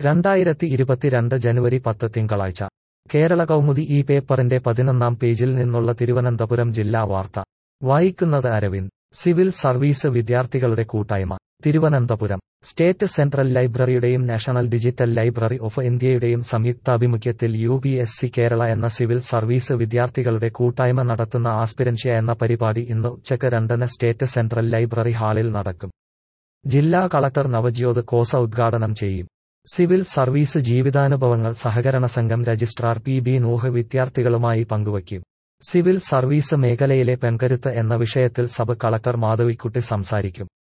രണ്ടായിരത്തി ഇരുപത്തിരണ്ട് ജനുവരി പത്ത് തിങ്കളാഴ്ച കേരള കൗമുദി ഈ പേപ്പറിന്റെ പതിനൊന്നാം പേജിൽ നിന്നുള്ള തിരുവനന്തപുരം ജില്ലാ വാർത്ത വായിക്കുന്നത് അരവിന്ദ് സിവിൽ സർവീസ് വിദ്യാർത്ഥികളുടെ കൂട്ടായ്മ തിരുവനന്തപുരം സ്റ്റേറ്റ് സെൻട്രൽ ലൈബ്രറിയുടെയും നാഷണൽ ഡിജിറ്റൽ ലൈബ്രറി ഓഫ് ഇന്ത്യയുടെയും സംയുക്താഭിമുഖ്യത്തിൽ U P S C Kerala എന്ന സിവിൽ സർവീസ് വിദ്യാർത്ഥികളുടെ കൂട്ടായ്മ നടത്തുന്ന ആസ്പിരൻഷ്യ എന്ന പരിപാടി ഇന്ന് ഉച്ചക്ക് രണ്ടിന് സ്റ്റേറ്റ് സെൻട്രൽ ലൈബ്രറി ഹാളിൽ നടക്കും ജില്ലാ കളക്ടർ നവജ്യോത് കോസ ഉദ്ഘാടനം ചെയ്യും സിവിൽ സർവീസ് ജീവിതാനുഭവങ്ങൾ സഹകരണ സംഘം രജിസ്ട്രാർ പി ബി നൂഹ് വിദ്യാർത്ഥികളുമായി പങ്കുവയ്ക്കും സിവിൽ സർവീസ് മേഖലയിലെ പെൺകരുത്ത് എന്ന വിഷയത്തിൽ സബ് കളക്ടർ മാധവിക്കുട്ടി സംസാരിക്കും